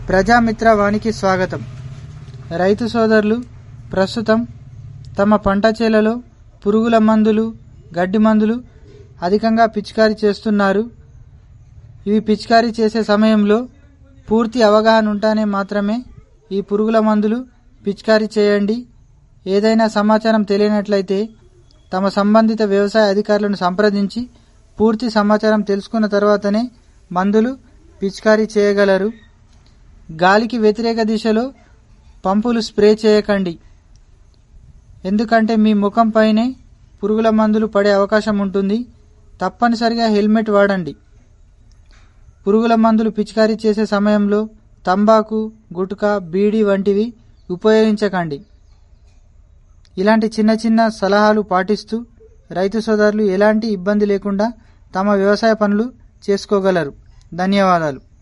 ప్రజామిత్ర వానికి స్వాగతం రైతు సోదరులు ప్రస్తుతం తమ పంట చేలలో పురుగుల మందులు గడ్డి మందులు అధికంగా పిచికారీ చేస్తున్నారు ఇవి పిచికారీ చేసే సమయంలో పూర్తి అవగాహన ఉంటేనే మాత్రమే ఈ పురుగుల మందులు పిచికారీ చేయండి ఏదైనా సమాచారం తెలియనట్లయితే తమ సంబంధిత వ్యవసాయ అధికారులను సంప్రదించి పూర్తి సమాచారం తెలుసుకున్న తర్వాతనే మందులు పిచికారీ చేయగలరు గాలికి వ్యతిరేక దిశలో పంపులు స్ప్రే చేయకండి ఎందుకంటే మీ ముఖం పైనే పురుగుల మందులు పడే అవకాశం ఉంటుంది తప్పనిసరిగా హెల్మెట్ వాడండి పురుగుల మందులు పిచికారీ చేసే సమయంలో తంబాకు గుట్కా బీడీ వంటివి ఉపయోగించకండి ఇలాంటి చిన్న చిన్న సలహాలు పాటిస్తూ రైతు సోదరులు ఎలాంటి ఇబ్బంది లేకుండా తమ వ్యవసాయ పనులు చేసుకోగలరు ధన్యవాదాలు